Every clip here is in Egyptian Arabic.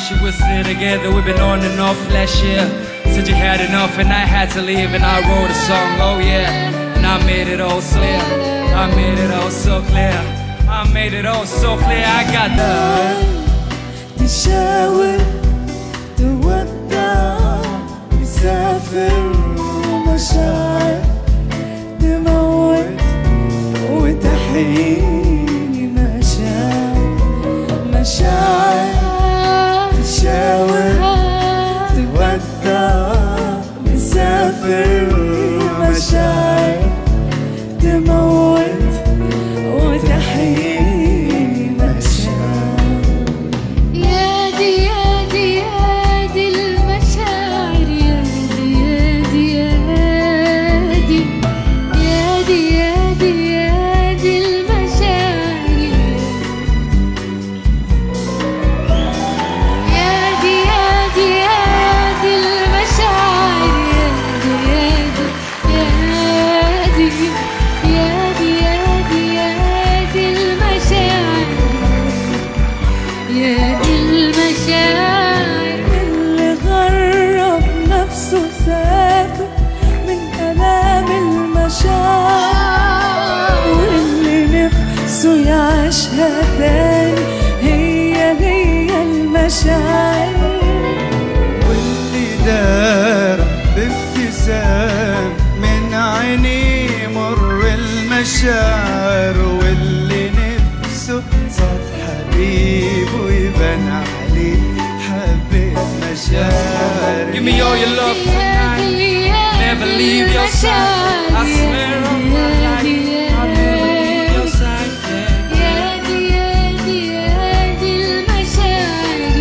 wish we were still together. We've been on and off last year. Said you had enough and I had to leave and I wrote a song, oh yeah. And I made it all clear. I made it all so clear. I made it all so clear. I got the. تشاور تودع مسافر ومشاعر تموت وتحييني مشاعر مشاعر تشاور تودع مسافر ومشاعر تموت وتحييني مشاعر يا دي يا دي يا دي المشاعر يا دي يا دي يا دي يا دي يا دي يا دي المشاعر يا دي يا دي يا دي المشاعر يا دي يا دي يا دي يا دي يا دي يا دي المشاعر يا دي المشاعر اللي غرب نفسه سافر من ألام المشاعر واللي نفسه يعيشها تاني هي هي المشاعر واللي دار بابتسام من عينيه مر المشاعر واللي نفسه صاد حبيبه يبان عليه حبيت مشاعر Give me all your love tonight. Never leave your side. I swear on my life, I'll never leave your side. Yeah. يا دي يا دي يا دي المشاعر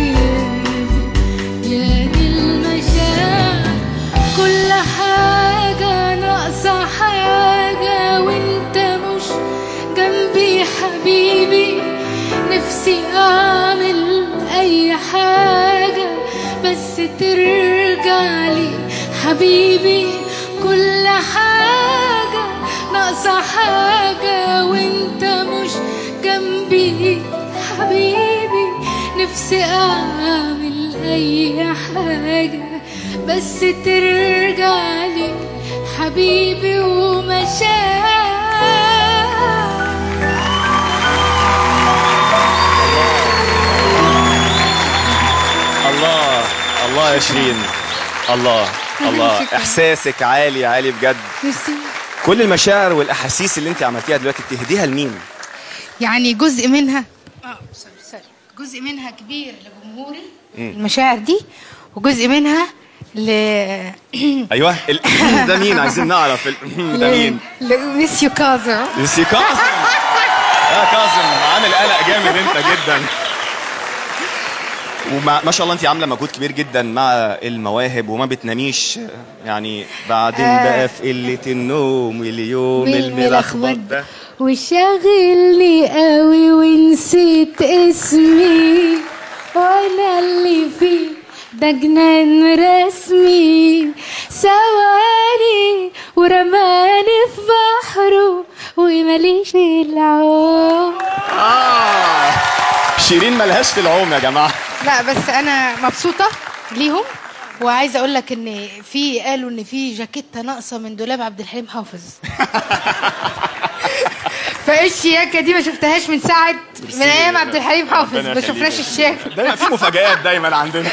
يا دي المشاعر كل حاجة ناقصة حاجة وانت مش جنبي حبيبي نفسي اعمل اي حاجة بس ترجع لي حبيبي كل حاجة ناقصة حاجة وانت مش جنبي حبيبي نفسي اعمل اي حاجة بس ترجع لي حبيبي ومشاعر الله الله يا شيرين الله الله شكراً. احساسك عالي عالي بجد ميرسي كل المشاعر والاحاسيس اللي انت عملتيها دلوقتي بتهديها لمين يعني جزء منها اه سوري سوري جزء منها كبير لجمهوري المشاعر دي وجزء منها ل ايوه ال- ده مين عايزين نعرف ال- ده مين لميسيو كازر ميسي كاظم يا كاظم عامل قلق جامد انت جدا وما ما شاء الله انت عامله مجهود كبير جدا مع المواهب وما بتناميش يعني بعدين آه. بقى في قله النوم اليوم الملخبط ده وشاغلني قوي ونسيت اسمي وانا اللي فيه ده جنان رسمي سواني ورماني في بحره وماليش في العوم آه. شيرين ملهاش في العوم يا جماعه لا بس انا مبسوطه ليهم وعايزه اقول لك ان في قالوا ان في جاكيته ناقصه من دولاب عبد الحليم حافظ فايه الشياكه دي ما شفتهاش من ساعه من ايام عبد الحليم حافظ ربنا ما شفناش يخليك. الشياكه دايما في مفاجآت دايما عندنا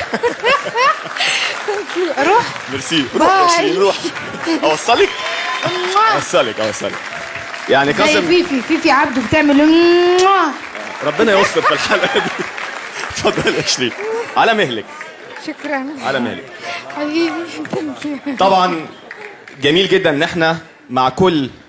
روح ميرسي روح يا باي. شيرين روح اوصلك اوصلك اوصلك يعني زي كاظم فيفي فيفي عبده بتعمل موah. ربنا يستر في الحلقه دي اتفضل يا شيرين على مهلك شكرا على مهلك حبيبي ثانك يو طبعا جميل جدا ان احنا مع كل